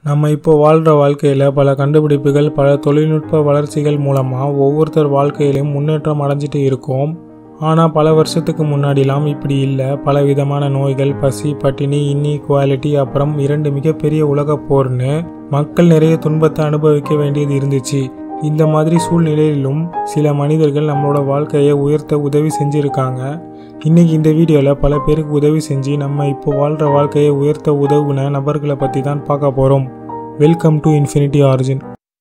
நம்ம இப்போ வாழ்கிற வாழ்க்கையில் பல கண்டுபிடிப்புகள் பல தொழில்நுட்ப வளர்ச்சிகள் மூலமாக ஒவ்வொருத்தர் வாழ்க்கையிலையும் முன்னேற்றம் அடைஞ்சிட்டு இருக்கோம் ஆனால் பல வருஷத்துக்கு முன்னாடிலாம் இப்படி இல்லை பல விதமான நோய்கள் பசி பட்டினி இன்இக்வாலிட்டி அப்புறம் இரண்டு மிகப்பெரிய உலகப் போர்னு மக்கள் நிறைய துன்பத்தை அனுபவிக்க வேண்டியது இருந்துச்சு இந்த மாதிரி சூழ்நிலையிலும் சில மனிதர்கள் நம்மளோட வாழ்க்கையை உயர்த்த உதவி செஞ்சுருக்காங்க இன்னைக்கு இந்த வீடியோவில் பல பேருக்கு உதவி செஞ்சு நம்ம இப்போ வாழ்கிற வாழ்க்கையை உயர்த்த உதவுன நபர்களை பற்றி தான் பார்க்க போகிறோம் welcome to infinity origin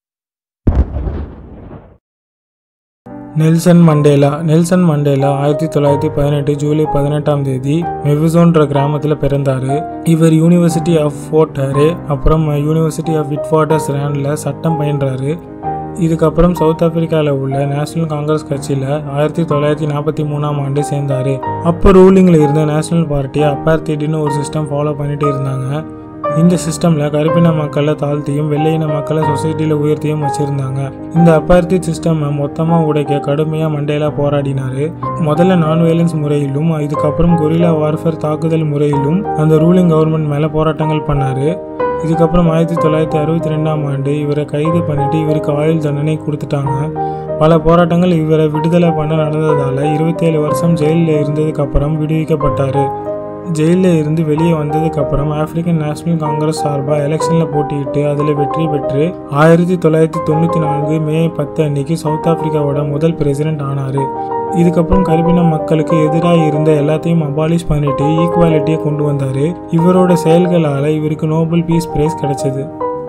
Nelson Mandela Nelson Mandela ஆயிரத்தி தொள்ளாயிரத்தி பதினெட்டு ஜூலை பதினெட்டாம் தேதி மெவிசோன்ற கிராமத்தில் பிறந்தார் இவர் யூனிவர்சிட்டி ஆஃப் ஃபோர்ட் ஹரே அப்புறம் யூனிவர்சிட்டி ஆஃப் விட்வாட்டர்ஸ் ரேண்டில் சட்டம் பயின்றாரு இதுக்கப்புறம் சவுத் ஆப்பிரிக்காவில் உள்ள நேஷனல் காங்கிரஸ் கட்சியில் ஆயிரத்தி தொள்ளாயிரத்தி நாற்பத்தி மூணாம் ஆண்டு சேர்ந்தார் அப்போ ரூலிங்கில் இருந்த நேஷனல் பார்ட்டி அப்பார்த்தின்னு ஒரு சிஸ்டம் ஃபாலோ பண்ணிட்டு இருந்தாங்க இந்த சிஸ்டமில் கருப்பின மக்களை தாழ்த்தியும் வெள்ளையின மக்களை சொசைட்டியில் உயர்த்தியும் வச்சுருந்தாங்க இந்த அப்பார்த்தி சிஸ்டமை மொத்தமாக உடைக்க கடுமையாக மண்டேலா போராடினார் முதல்ல நான் வயலன்ஸ் முறையிலும் இதுக்கப்புறம் கொரில்லா வார்ஃபேர் தாக்குதல் முறையிலும் அந்த ரூலிங் கவர்மெண்ட் மேலே போராட்டங்கள் பண்ணார் இதுக்கப்புறம் ஆயிரத்தி தொள்ளாயிரத்தி அறுபத்தி ரெண்டாம் ஆண்டு இவரை கைது பண்ணிட்டு இவருக்கு ஆயுள் தண்டனை கொடுத்துட்டாங்க பல போராட்டங்கள் இவரை விடுதலை பண்ண நடந்ததால் இருபத்தேழு வருஷம் ஜெயிலில் இருந்ததுக்கப்புறம் விடுவிக்கப்பட்டார் ஜெயிலில் இருந்து வெளியே வந்ததுக்கப்புறம் ஆப்பிரிக்கன் நேஷனல் காங்கிரஸ் சார்பாக எலெக்ஷனில் போட்டியிட்டு அதில் வெற்றி பெற்று ஆயிரத்தி தொள்ளாயிரத்தி தொண்ணூற்றி நான்கு மே பத்து அன்னைக்கு சவுத் ஆப்பிரிக்காவோட முதல் பிரசிடென்ட் ஆனார் இதுக்கப்புறம் கருப்பின மக்களுக்கு எதிராக இருந்த எல்லாத்தையும் அபாலிஷ் பண்ணிட்டு ஈக்குவாலிட்டியை கொண்டு வந்தார் இவரோட செயல்களால் இவருக்கு நோபல் பீஸ் பிரைஸ் கிடைச்சது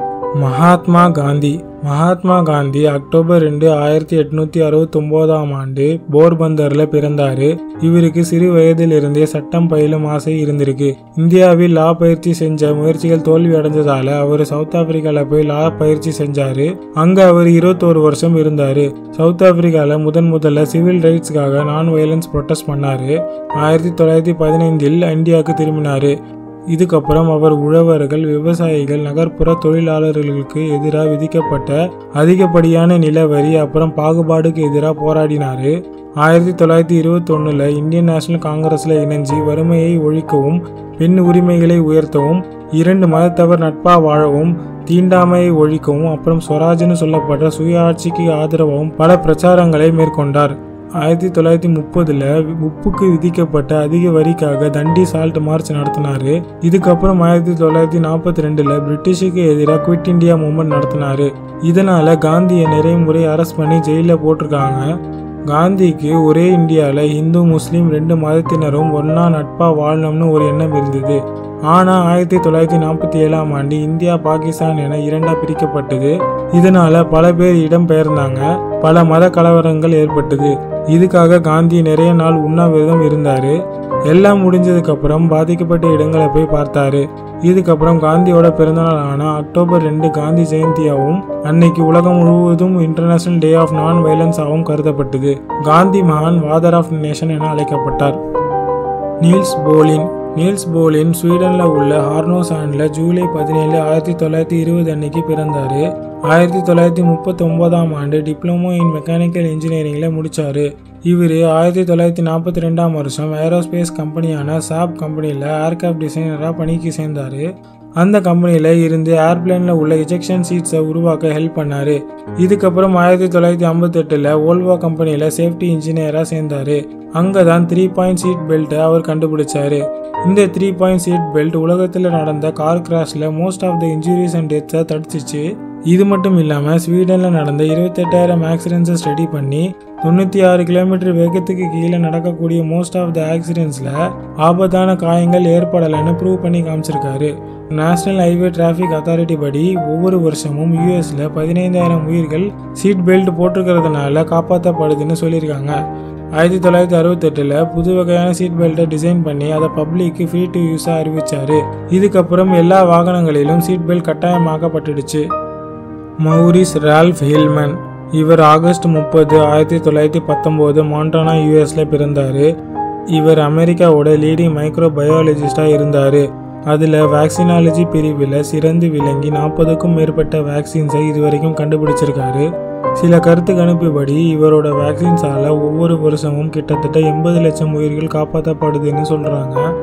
மகாத்மா காந்தி மகாத்மா காந்தி அக்டோபர் ரெண்டு ஆயிரத்தி எட்நூத்தி அறுபத்தொம்போதாம் ஆண்டு போர்பந்தர்ல பிறந்தாரு இவருக்கு சிறு வயதிலிருந்தே சட்டம் பயிலும் ஆசை இருந்திருக்கு இந்தியாவில் லா பயிற்சி செஞ்ச முயற்சிகள் தோல்வி அடைஞ்சதால அவர் சவுத் ஆப்பிரிக்கால போய் லா பயிற்சி செஞ்சாரு அங்க அவர் இருபத்தோரு வருஷம் இருந்தாரு சவுத் ஆப்பிரிக்கால முதன் முதல்ல சிவில் ரைட்ஸ்க்காக நான் வயலன்ஸ் ப்ரொட்டஸ்ட் பண்ணாரு ஆயிரத்தி தொள்ளாயிரத்தி பதினைந்தில் இந்தியாவுக்கு திரும்பினாரு இதுக்கப்புறம் அவர் உழவர்கள் விவசாயிகள் நகர்ப்புற தொழிலாளர்களுக்கு எதிராக விதிக்கப்பட்ட அதிகப்படியான நிலவரி அப்புறம் பாகுபாடுக்கு எதிராக போராடினார் ஆயிரத்தி தொள்ளாயிரத்தி இருபத்தொன்னில் இந்தியன் நேஷனல் காங்கிரஸில் இணைஞ்சு வறுமையை ஒழிக்கவும் பெண் உரிமைகளை உயர்த்தவும் இரண்டு மதத்தவர் நட்பாக வாழவும் தீண்டாமையை ஒழிக்கவும் அப்புறம் ஸ்வராஜ்னு சொல்லப்பட்ட சுயாட்சிக்கு ஆதரவாகவும் பல பிரச்சாரங்களை மேற்கொண்டார் ஆயிரத்தி தொள்ளாயிரத்தி முப்பதுல உப்புக்கு விதிக்கப்பட்ட அதிக வரிக்காக தண்டி சால்ட் மார்ச் நடத்தினாரு இதுக்கப்புறம் ஆயிரத்தி தொள்ளாயிரத்தி நாற்பத்தி ரெண்டுல பிரிட்டிஷுக்கு எதிராக குவிட் இந்தியா மூமெண்ட் நடத்தினாரு இதனால காந்தியை நிறைய முறை அரெஸ்ட் பண்ணி ஜெயிலில் போட்டிருக்காங்க காந்திக்கு ஒரே இந்தியாவில் இந்து முஸ்லீம் ரெண்டு மதத்தினரும் ஒன்னா நட்பா வாழணும்னு ஒரு எண்ணம் இருந்தது ஆனால் ஆயிரத்தி தொள்ளாயிரத்தி நாற்பத்தி ஏழாம் ஆண்டு இந்தியா பாகிஸ்தான் என இரண்டா பிரிக்கப்பட்டது இதனால பல பேர் இடம் பெயர்ந்தாங்க பல மத கலவரங்கள் ஏற்பட்டது இதுக்காக காந்தி நிறைய நாள் உண்ணாவிரதம் இருந்தாரு எல்லாம் முடிஞ்சதுக்கு அப்புறம் பாதிக்கப்பட்ட இடங்களை போய் பார்த்தாரு இதுக்கப்புறம் காந்தியோட பிறந்தநாள் ஆன அக்டோபர் ரெண்டு காந்தி ஜெயந்தியாவும் அன்னைக்கு உலகம் முழுவதும் இன்டர்நேஷனல் டே ஆஃப் நான் வயலன்ஸாகவும் கருதப்பட்டது காந்தி மகான் வாதர் ஆஃப் நேஷன் என அழைக்கப்பட்டார் நீல்ஸ் போலின் நீல்ஸ் போலின் ஸ்வீடனில் உள்ள ஹார்னோ சாண்டில் ஜூலை பதினேழு ஆயிரத்தி தொள்ளாயிரத்தி இருபது அன்னைக்கு பிறந்தார் ஆயிரத்தி தொள்ளாயிரத்தி முப்பத்தி ஒன்பதாம் ஆண்டு டிப்ளமோ இன் மெக்கானிக்கல் இன்ஜினியரிங்கில் முடித்தார் இவர் ஆயிரத்தி தொள்ளாயிரத்தி நாற்பத்தி ரெண்டாம் வருஷம் ஏரோஸ்பேஸ் கம்பெனியான சாப் கம்பெனியில் ஏர்கிராஃப்ட் டிசைனராக பணிக்கு சேர்ந்தார் அந்த கம்பெனியில் இருந்து ஏர்பிளைனில் உள்ள எஜெக்ஷன் சீட்ஸை உருவாக்க ஹெல்ப் பண்ணார் இதுக்கப்புறம் ஆயிரத்தி தொள்ளாயிரத்தி ஐம்பத்தெட்டில் ஓல்வோ கம்பெனியில் சேஃப்டி இன்ஜினியராக சேர்ந்தார் அங்கே தான் த்ரீ பாயிண்ட் சீட் பெல்ட்டை அவர் கண்டுபிடிச்சாரு இந்த த்ரீ பாயிண்ட் சீட் பெல்ட் உலகத்தில் நடந்த கார் கிராஷில் most of the injuries and டெத்ஸை தடுத்துச்சு இது மட்டும் இல்லாமல் ஸ்வீடனில் நடந்த இருபத்தெட்டாயிரம் ஆக்சிடென்ட்ஸை ஸ்டடி பண்ணி தொண்ணூற்றி ஆறு கிலோமீட்டர் வேகத்துக்கு கீழே நடக்கக்கூடிய மோஸ்ட் ஆஃப் த ஆக்சிடென்ட்ஸில் ஆபத்தான காயங்கள் ஏற்படலைன்னு ப்ரூவ் பண்ணி காமிச்சிருக்காரு நேஷனல் ஹைவே டிராஃபிக் அத்தாரிட்டி படி ஒவ்வொரு வருஷமும் யூஎஸில் பதினைந்தாயிரம் உயிர்கள் சீட் பெல்ட் போட்டிருக்கிறதுனால காப்பாற்றப்படுதுன்னு சொல்லியிருக்காங்க ஆயிரத்தி தொள்ளாயிரத்தி அறுபத்தெட்டில் புது வகையான சீட் பெல்ட்டை டிசைன் பண்ணி அதை பப்ளிக்கு ஃப்ரீ டு யூஸாக அறிவிச்சாரு இதுக்கப்புறம் எல்லா வாகனங்களிலும் சீட் பெல்ட் கட்டாயமாக்கப்பட்டுடுச்சு மௌரிஸ் ரால்ஃப் ஹில்மன் இவர் ஆகஸ்ட் முப்பது ஆயிரத்தி தொள்ளாயிரத்தி பத்தொம்போது மாண்டானா யூஎஸ்ல பிறந்தார் இவர் அமெரிக்காவோட லீடிங் மைக்ரோ பயாலஜிஸ்டாக இருந்தார் அதில் வேக்சினாலஜி பிரிவில் சிறந்து விளங்கி நாற்பதுக்கும் மேற்பட்ட வேக்சின்ஸை இதுவரைக்கும் கண்டுபிடிச்சிருக்காரு சில கருத்து கணிப்புப்படி இவரோட வேக்சின்ஸால் ஒவ்வொரு வருஷமும் கிட்டத்தட்ட எண்பது லட்சம் உயிர்கள் காப்பாற்றப்படுதுன்னு சொல்கிறாங்க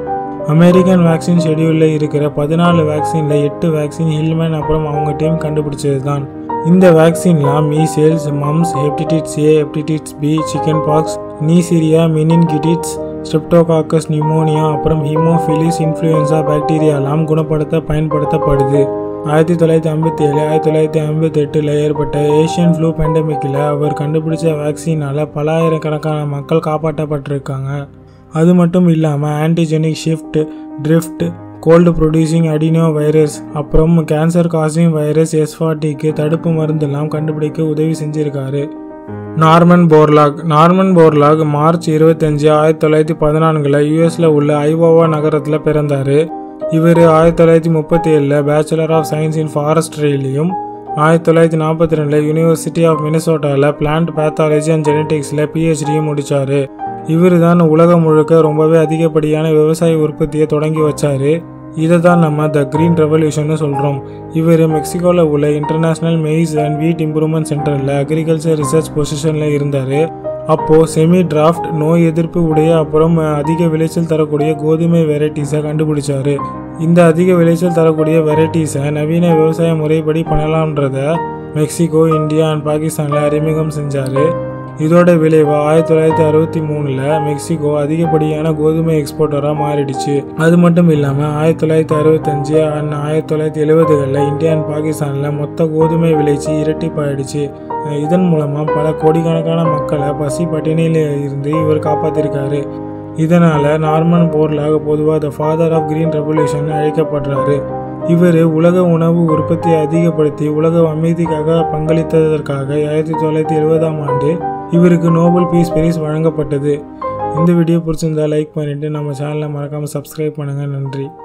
அமெரிக்கன் வேக்சின் ஷெடியூலில் இருக்கிற பதினாலு வேக்சினில் எட்டு வேக்சின் ஹில்மேன் அப்புறம் அவங்க டீம் கண்டுபிடிச்சது தான் இந்த வேக்சின்லாம் measles mumps hepatitis A hepatitis B chicken pox Neisseria meningitidis streptococcus pneumoniae அப்புறம் ஹீமோஃபிலிஸ் இன்ஃப்ளூயன்சா பாக்டீரியாலாம் குணப்படுத்த பயன்படுத்தப்படுது ஆயிரத்தி தொள்ளாயிரத்தி ஐம்பத்தி ஏழு ஆயிரத்தி தொள்ளாயிரத்தி ஐம்பத்தி எட்டில் ஏற்பட்ட ஏஷியன் ஃப்ளூ பெண்டமிக்கில் அவர் கண்டுபிடிச்ச வேக்சினால் பல ஆயிரக்கணக்கான மக்கள் காப்பாற்றப்பட்டிருக்காங்க அது மட்டும் இல்லாமல் antigenic shift drift cold producing adeno virus அப்புறம் கேன்சர் காசிங் வைரஸ் எஸ் ஃபார்ட்டிக்கு தடுப்பு மருந்தெல்லாம் கண்டுபிடிக்க உதவி செஞ்சிருக்காரு Norman Borlaug Norman Borlaug March இருபத்தஞ்சு ஆயிரத்தி தொள்ளாயிரத்தி பதினான்கில் யூஎஸில் உள்ள ஐவோவா நகரத்தில் பிறந்தார் இவர் ஆயிரத்தி தொள்ளாயிரத்தி முப்பத்தி ஏழில் பேச்சுலர் ஆஃப் சயின்ஸ் இன் ஃபாரஸ்ட்ரியிலையும் ஆயிரத்தி தொள்ளாயிரத்தி நாற்பத்தி ரெண்டில் யூனிவர்சிட்டி ஆஃப் மினிசோட்டாவில் பிளான்ட் பேத்தாலஜி அண்ட் ஜெனட்டிக்ஸில் பிஹெச்டியும் முடித்தார் இவர் தான் உலகம் முழுக்க ரொம்பவே அதிகப்படியான விவசாய உற்பத்தியை தொடங்கி வச்சார் இதை தான் நம்ம த கிரீன் ரெவல்யூஷன் சொல்கிறோம் இவர் மெக்சிகோவில் உள்ள international maize and wheat improvement சென்டரில் அக்ரிகல்ச்சர் ரிசர்ச் பொசிஷனில் இருந்தார் அப்போது செமி டிராஃப்ட் நோய் எதிர்ப்பு உடைய அப்புறம் அதிக விளைச்சல் தரக்கூடிய கோதுமை வெரைட்டிஸை கண்டுபிடிச்சாரு இந்த அதிக விளைச்சல் தரக்கூடிய வெரைட்டிஸை நவீன விவசாய முறைப்படி பண்ணலாம்ன்றத மெக்சிகோ இந்தியா அண்ட் பாகிஸ்தானில் அறிமுகம் செஞ்சார் இதோட விளைவு ஆயிரத்தி தொள்ளாயிரத்தி அறுபத்தி மூணில் மெக்சிகோ அதிகப்படியான கோதுமை எக்ஸ்போர்ட்டராக மாறிடுச்சு அது மட்டும் இல்லாமல் ஆயிரத்தி தொள்ளாயிரத்தி அறுபத்தஞ்சு அண்ட் ஆயிரத்தி தொள்ளாயிரத்தி எழுபதுகளில் இந்தியா அண்ட் பாகிஸ்தானில் மொத்த கோதுமை விளைச்சி இரட்டிப்பாயிடுச்சு இதன் மூலமாக பல கோடிக்கணக்கான மக்களை பசி பட்டினியில் இருந்து இவர் காப்பாற்றிருக்காரு இதனால் நார்மன் போர்லாக பொதுவாக the father of green revolution அழைக்கப்படுறாரு இவர் உலக உணவு உற்பத்தியை அதிகப்படுத்தி உலக அமைதிக்காக பங்களித்ததற்காக ஆயிரத்தி தொள்ளாயிரத்தி எழுபதாம் ஆண்டு இவருக்கு நோபல் பீஸ் பிரைஸ் வழங்கப்பட்டது இந்த வீடியோ பிடிச்சிருந்தா லைக் பண்ணிவிட்டு நம்ம சேனலை மறக்காமல் சப்ஸ்கிரைப் பண்ணுங்கள் நன்றி